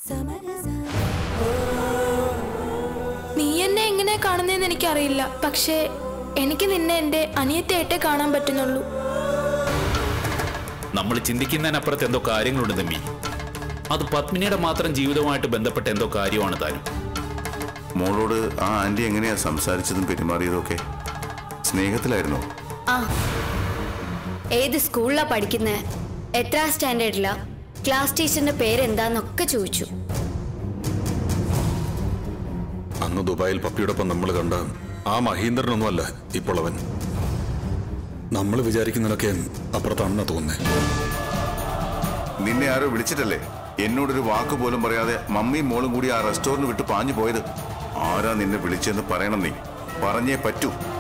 നീ എന്നെ എങ്ങനെ കാണുന്നതെന്ന് എനിക്കറിയില്ല പക്ഷേ എനിക്ക് നിന്നെ എന്റെ അനിയത്തിയായിട്ടേ കാണാൻ പറ്റുന്നുള്ളൂ നമ്മൾ ചിന്തിക്കുന്നതിനപ്പുറത്ത് എന്തോ കാര്യങ്ങളുണ്ട് തമ്മി അത് പത്മിനിയുടെ മാത്രം ജീവിതവുമായിട്ട് ബന്ധപ്പെട്ട എന്തോ കാര്യമാണ് താനും മോളോട് ആ ആന്റി എങ്ങനെയാ സംസാരിച്ചതും പെരുമാറിയതും ഒക്കെ സ്നേഹത്തിലായിരുന്നോ ആ ഏത് സ്കൂളിലാ പഠിക്കുന്നത് എത്ര സ്റ്റാൻഡേർഡിലാ ക്ലാസ് ടീച്ചറിന്റെ പേരെന്താന്നൊക്കെ ചോദിച്ചു അന്ന് ദുബായിൽ പപ്പിയോടൊപ്പം നമ്മൾ കണ്ട ആ മഹീന്ദ്രനൊന്നുമല്ല ഇപ്പോൾ അവൻ നമ്മൾ വിചാരിക്കുന്നതിനൊക്കെ അപ്പുറത്താണെന്നാ തോന്നുന്നേ നിന്നെ ആരോ വിളിച്ചിട്ടല്ലേ എന്നോടൊരു വാക്ക് പോലും പറയാതെ മമ്മിയും മോളും കൂടി ആ റെസ്റ്റോറന്റ് വിട്ട് പാഞ്ഞു പോയത് ആരാ നിന്നെ വിളിച്ചെന്ന് പറയണം നീ പറഞ്ഞേ പറ്റൂ